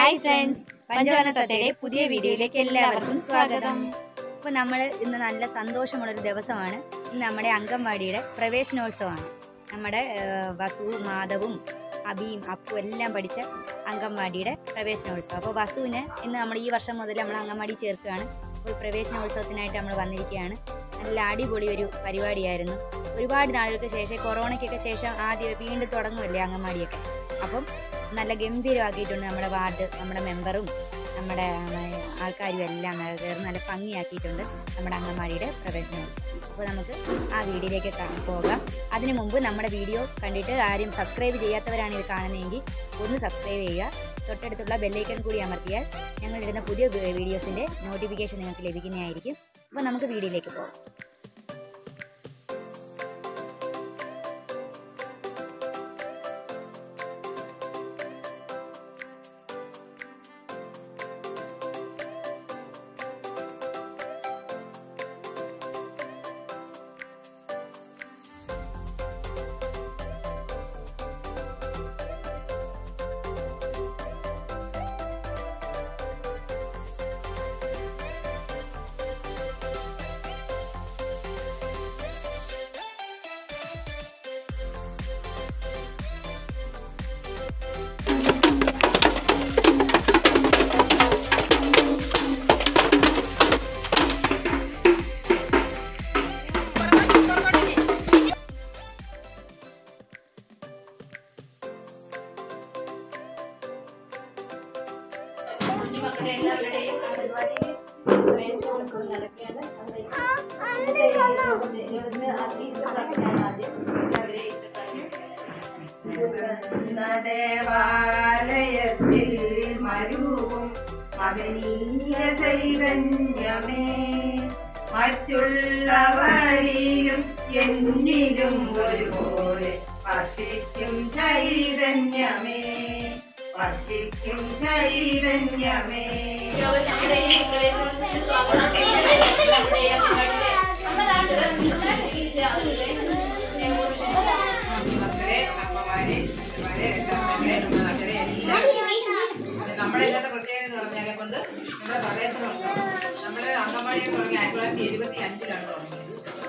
Hi friends പഞ്ചവന തത്തയുടെ പുതിയ വീഡിയോയിലേക്ക് എല്ലാവർക്കും സ്വാഗതം അപ്പോൾ നമ്മൾ ഇന്ന് നല്ല സന്തോഷമുള്ളൊരു ദിവസമാണ് ഇന്ന് നമ്മുടെ അംഗൻവാടിയുടെ പ്രവേശനോത്സവമാണ് നമ്മുടെ ഏഹ്, വസു മാധവും അബിയും അപ്പു എല്ലാം പഠിച്ച അംഗൻവാടിയുടെ പ്രവേശനോത്സവം അപ്പോൾ വസുവിന് ഇന്ന് നമ്മൾ ഈ വർഷം മുതൽ നമ്മൾ അംഗൻവാടി ചേർക്കുകയാണ് അപ്പോൾ പ്രവേശനോത്സവത്തിനായിട്ട് നമ്മൾ വന്നിരിക്കുകയാണ് നല്ല അടിപൊളി ഒരു പരിപാടിയായിരുന്നു ഒരുപാട് നാളുകൾക്ക് ശേഷം കൊറോണയ്ക്കൊക്കെ ശേഷം ആദ്യം വീണ്ടും തുടങ്ങുമല്ലേ അംഗൻവാടിയൊക്കെ അപ്പം നല്ല ഗംഭീരമാക്കിയിട്ടുണ്ട് നമ്മുടെ വാർഡ് നമ്മുടെ മെമ്പറും നമ്മുടെ ആ, ആൾക്കാരും എല്ലാം ചേർന്ന് നല്ല ഭംഗിയാക്കിയിട്ടുണ്ട് നമ്മുടെ അംഗൻവാടിയുടെ പ്രവേശനോത്സവം അപ്പോൾ നമുക്ക് ആ വീഡിയോയിലേക്ക് ക- പോകാം അതിനു മുമ്പ് നമ്മുടെ വീഡിയോ കണ്ടിട്ട് ആരും സബ്സ്ക്രൈബ് ചെയ്യാത്തവരാണ് ഇത് കാണുന്നതെങ്കിൽ ഒന്ന് സബ്സ്ക്രൈബ് ചെയ്യുക തൊട്ടടുത്തുള്ള ബെല്ലൈക്കൺ കൂടി അമർത്തിയാൽ ഞങ്ങളിടുന്ന പുതിയ വി- വീഡിയോസിൻ്റെ നോട്ടിഫിക്കേഷൻ നിങ്ങൾക്ക് ലഭിക്കുന്നതായിരിക്കും അപ്പോൾ നമുക്ക് വീഡിയോയിലേക്ക് പോകാം ദേവാലയത്തിൽ മരുവും മദനീയ ചൈതന്യമേ മറ്റുള്ളവരിലും എന്നിലും ഒരുപോലെ വർഷിക്കും ചൈതന്യമേ വർഷിക്കും ചൈതന്യമേ മക്കളെ അമ്മമാരെ അമ്മമാരെ രക്ഷകർത്താക്കളെ നമ്മുടെ നാട്ടിലെ എല്ലാവരും നമ്മുടെ ഇന്നത്തെ പ്രത്യേകത എന്ന് പറഞ്ഞാലെ കൊണ്ട് നമ്മുടെ പ്രവേശനോത്സവം നമ്മൾ അംഗൻവാടിയെ തുടങ്ങി ആയിരത്തി തൊള്ളായിരത്തി എഴുപത്തി അഞ്ചിലാണ് തുടങ്ങിയത്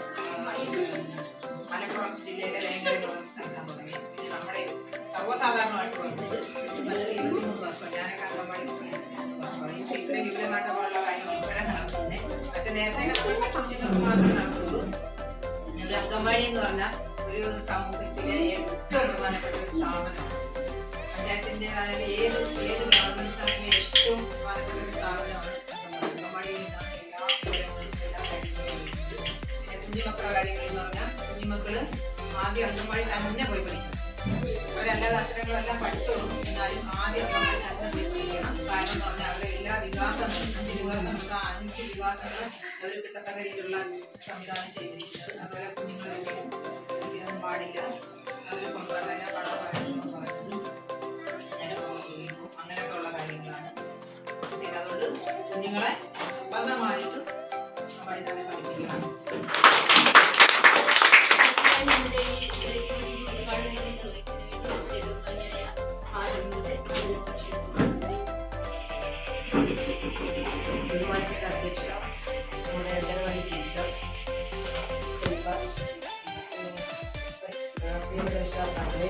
മലപ്പുറം ജില്ലയിലെ വേങ്ങര സ്ഥലത്താണ് തുടങ്ങിയത് പിന്നെ നമ്മുടെ സർവ്വസാധാരണമായിട്ട് തുടങ്ങിയത് പത്ത് ഇരുപത്തിമൂന്ന് വർഷം ഞാനൊക്കെ അംഗൻവാടി വർഷമായി പക്ഷേ ഇത്രയും വിപുലമായിട്ടുള്ള കാര്യങ്ങൾ ഇപ്പോഴാണ് നടക്കുന്നത് മറ്റേ നേരത്തെ കുഞ്ഞുങ്ങൾക്ക് മാത്രമേ നടന്നുള്ളൂ ഒരു അംഗൻവാടി എന്ന് പറഞ്ഞാൽ ഒരു സമൂഹത്തിലെ ഏറ്റവും പ്രധാനപ്പെട്ട ഒരു സ്ഥാപനം പഞ്ചായത്തിന്റെ ആയാലും ഏത് ഏത് ഗവൺമെന്റ് ആണെങ്കിലും ഏറ്റവും പ്രധാനപ്പെട്ട ഒരു സ്ഥാപനമാണ് അംഗൻവാടി അംഗൻവാടിയിൽ നിന്നാണ് എല്ലാ വിവരങ്ങളും എല്ലാ കാര്യങ്ങളും ലഭിക്കുന്നത്. പിന്നെ കുഞ്ഞുമക്കളുടെ കാര്യങ്ങൾ എന്ന് പറഞ്ഞാൽ കുഞ്ഞുമക്കള് ആദ്യം അംഗൻവാടി തന്നെ പോയി പഠിക്കണം അവരല്ലാതെ അക്ഷരങ്ങളെല്ലാം പഠിച്ചോളും എന്നാലും ആദ്യം അംഗൻവാടി തന്നെ പോയി പഠിക്കണം കാരണം എന്ന് പറഞ്ഞാൽ അവരുടെ എല്ലാ വികാസങ്ങളും അഞ്ച് വികാസങ്ങളുള്ള അഞ്ച് വികാസങ്ങളും അവർ കിട്ടത്തക്ക രീതിയിലുള്ള സംവിധാനം ചെയ്തിരിക്കുന്നത് അതുപോലെ കുഞ്ഞുങ്ങളെ ഒരിക്കലും പഠിക്കാൻ പാടില്ല അവർ സ്വന്തമായിട്ട് തന്നെ പണം പറയുന്നു പറയുന്നു അങ്ങനെയൊക്കെ ഉള്ള കാര്യങ്ങളാണ് ചെയ്തത്. അതുകൊണ്ട് കുഞ്ഞുങ്ങളെ നിർബന്ധമായിട്ടും അംഗൻവാടി തന്നെ പഠിപ്പിക്കണം ബഹുമാനപ്പെട്ട അധ്യക്ഷ നമ്മുടെ അംഗനവാടി ടീച്ചർ രക്ഷാർത്താക്കളെ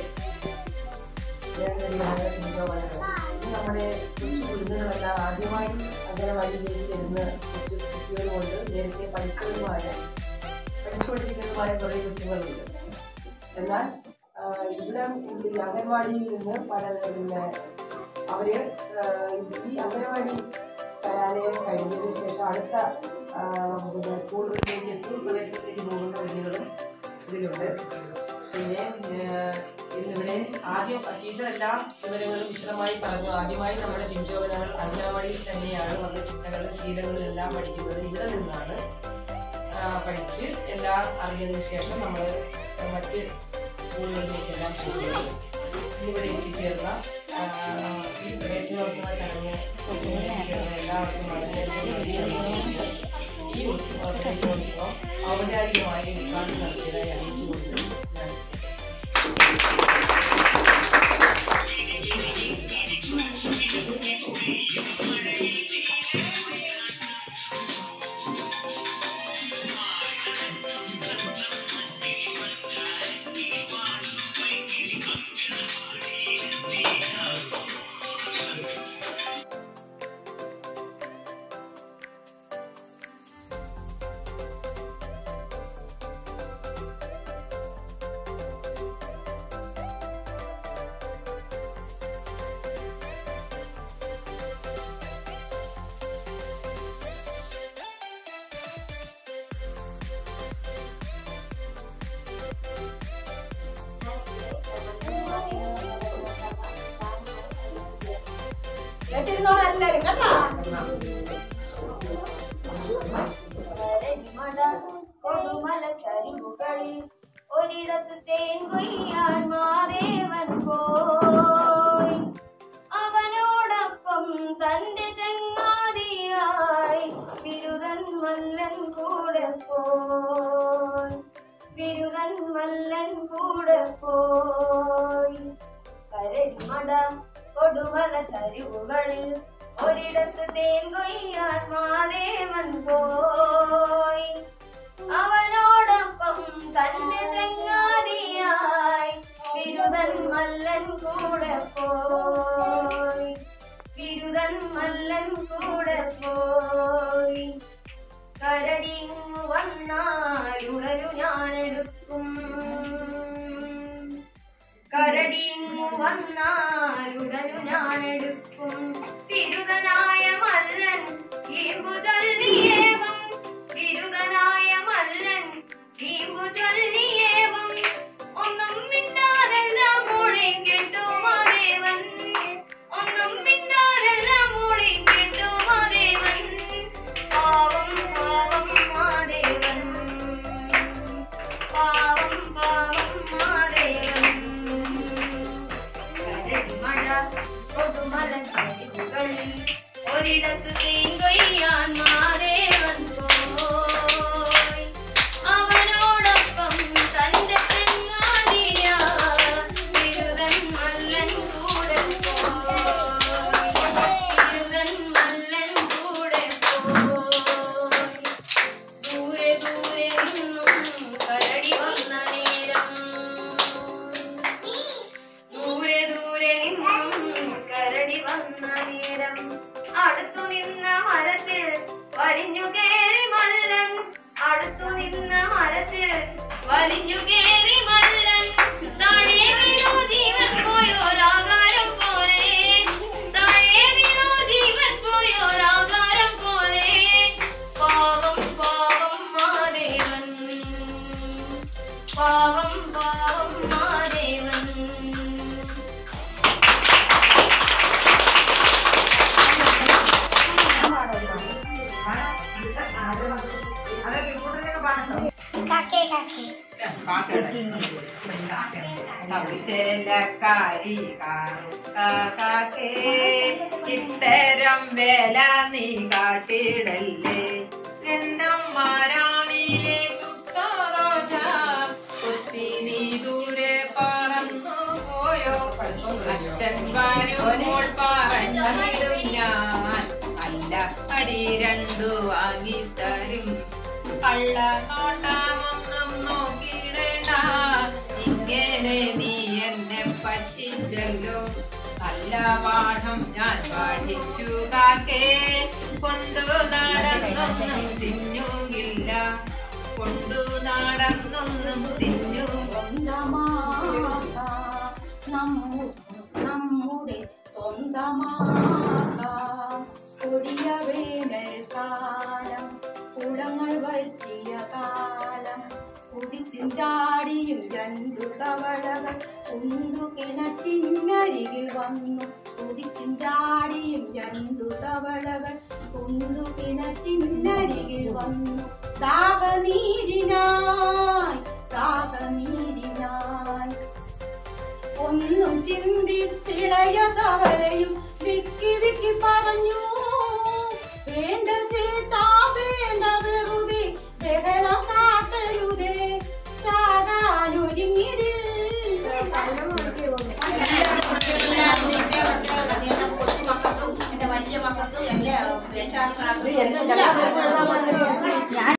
നമ്മുടെ കൊച്ചു കുരുന്നുകളെല്ലാം ആദ്യമായി അംഗനവാടിയിലേക്ക് വരുന്ന കൊച്ചു കുട്ടികളുമുണ്ട് നേരത്തെ പഠിച്ചവരുമായ പഠിച്ചുകൊണ്ടിരിക്കുന്നതുമായ കുറേ കൊച്ചുങ്ങളുണ്ട് എന്നാൽ ആ, ഇവിടെ ഈ അംഗൻവാടിയിൽ നിന്ന് പഠന പിന്നെ അവര് ആ, ഈ അംഗനവാടി കലാലയം കഴിഞ്ഞതിന് ശേഷം അടുത്ത ആ, പിന്നെ സ്കൂളുകളിലേക്ക് സ്കൂൾ പ്രവേശനത്തിലേക്ക് പോകുന്ന കുഞ്ഞുങ്ങളും ഇതിലുണ്ട് പിന്നെ ഏഹ്, ഇന്നിവിടെ ആദ്യം ടീച്ചർ എല്ലാ വിവരങ്ങളും വിശദമായി പറഞ്ഞു ആദ്യമായി നമ്മുടെ പിഞ്ചോവനകൾ അംഗനവാടിയിൽ തന്നെയാണ് വന്ന ചിട്ടകളും ശീലങ്ങളും എല്ലാം പഠിക്കുന്നത് ഇവിടെ നിന്നാണ് ആ, പഠിച്ച് എല്ലാം അറിഞ്ഞതിന് ശേഷം നമ്മൾ മറ്റ് സ്കൂളുകളിലേക്കെല്ലാം പോകുന്നത് ഇവിടെ എത്തിച്ചേർന്ന ആ, ഈ പ്രവേശനോത്സവ ചടങ്ങ് എത്തിച്ചേർന്ന എല്ലാവർക്കും വളരെ നന്ദി. ഈ പ്രവേശനോത്സവം ഔപചാരികമായി ഉദ്ഘാടനം നടത്തിയതായി അറിയിച്ചുകൊണ്ട് ഞാൻ Thank കേട്ടിരുന്നോളാം എല്ലാരും കേട്ടോ കൊടുമലച്ചരിവുകളിൽ ഒരിടത്ത് തേൻ കൊയ്യാൻ മാദേവൻ പോയി അവനോടൊപ്പം തന്റെ ചങ്ങാതിയായി ബിരുദൻ മല്ലൻ കൂടെ പോയി ബിരുദൻ മല്ലൻ കൂടെ പോയി കരടിമട കൊടുമല ചരിവുകളിൽ ഒരിടത്ത് തേൻ കൊയ്യാൻ മാദേവൻ പോയി അവനോടൊപ്പം തന്റെ ചങ്ങാതിയായി ബിരുദൻ മല്ലൻ കൂടെ പോയി ബിരുദൻ മല്ലൻ കൂടെ പോയി കരടിങ്ങു വന്നാലുടരു ഞാനെടുക്കും കരടിങ്ങു വന്നാലുടനു ഞാനെടുക്കും ബിരുദനായ മല്ലൻ ഈമ്പു ചൊല്ലിയേവം ബിരുദനായ മല്ലൻ ഈമ്പു ചൊല്ലിയേവം ഒന്നും മിണ്ടാതെല്ലാം മൂളി കേട്ടു മാദേവൻ ഒന്നും മിണ്ടാതെല്ലാം മൂളി കേട്ടു മാദേവൻ പാവം പാവം മാദേവൻ പാവം പാവം മാദേവൻ കരടിമഴ കൊടുമല ചരിവുകളിൽ ഒരിടത്ത് തേങ്കൊയ്യാൻ മാദേവൻ പോയി അവനോടൊപ്പം തന്റെ തെങ്ങാതിയ ബിരുദൻ മല്ലൻ കൂടെ പോയി ബിരുദൻ മല്ലൻ കൂടെ പോയി ദൂരെ ദൂരെ നിന്നും കരടി വന്ന നേരം ദൂരെ ദൂരെ നിന്നും കരടി വന്ന നേരം അടുത്തു നിന്ന മരത്തിൽ വലിഞ്ഞു കേറി മല്ലൻ അടുത്തു നിന്ന മരത്തിൽ വലിഞ്ഞു കേറി മല്ലൻ താഴെ വീണു ജീവൻ പോയോരാകാരം പോലെ താഴെ വീണു ജീവൻ പോയോരാകാരം പോലെ പാവം പാവം മാദേവൻ പാവം പാവം മാദേവൻ അതൊക്കെ കൂടുതലൊക്കെ പാടണ്ടോ കൗശലക്കാരി കാക്കേ ഇത്തരം വേല നീ കാട്ടിടല്ലേ എന്നമ്മാരാണിയിലെ ചുട്ടദോശ കുത്തി നീ ദൂരെ പറന്നു പോയോ അച്ഛൻ വരുമ്പോൾ പറഞ്ഞിടും ഞാൻ നല്ല അടി രണ്ടു വാങ്ങിത്തരും കള്ള നോട്ടമൊന്നും നോക്കിയിടേണ്ട ഇങ്ങനെ നീ എന്നെ പറ്റിച്ചല്ലോ നല്ല പാഠം ഞാൻ പഠിച്ചു കാക്കേ കൊണ്ടു നടന്നൊന്നും തിന്നുകില്ല കൊണ്ടു നടന്നൊന്നും തിന്നു സ്വന്തമാക നമ്മു നമ്മുടെ സ്വന്തമാക കൊടിയ വേനൽ കാലം കുളങ്ങൾ വറ്റിയ കാലം കുതിച്ചും ചാടിയും രണ്ടു തവളകൾ ഉണ്ടു കിണറ്റിനരികിൽ വന്നു കുതിച്ചും ചാടിയും രണ്ടു തവളകൾ ഉണ്ടു കിണറ്റിനരികിൽ വന്നു ദാഹനീരിനായി ദാഹനീരിനായി ഒന്നും ചിന്തിച്ചിളയ തവളയും വിക്കി വിക്കി പറഞ്ഞു വേണ്ട ചേട്ടാ വേണ്ട വെറുതെ ബഹളം കാട്ടരുതേ ചാകാനൊരുങ്ങിടില്ല എന്റെ മക്കൾക്കും എന്റെ രക്ഷാകർത്താക്കൾക്കും എല്ലാം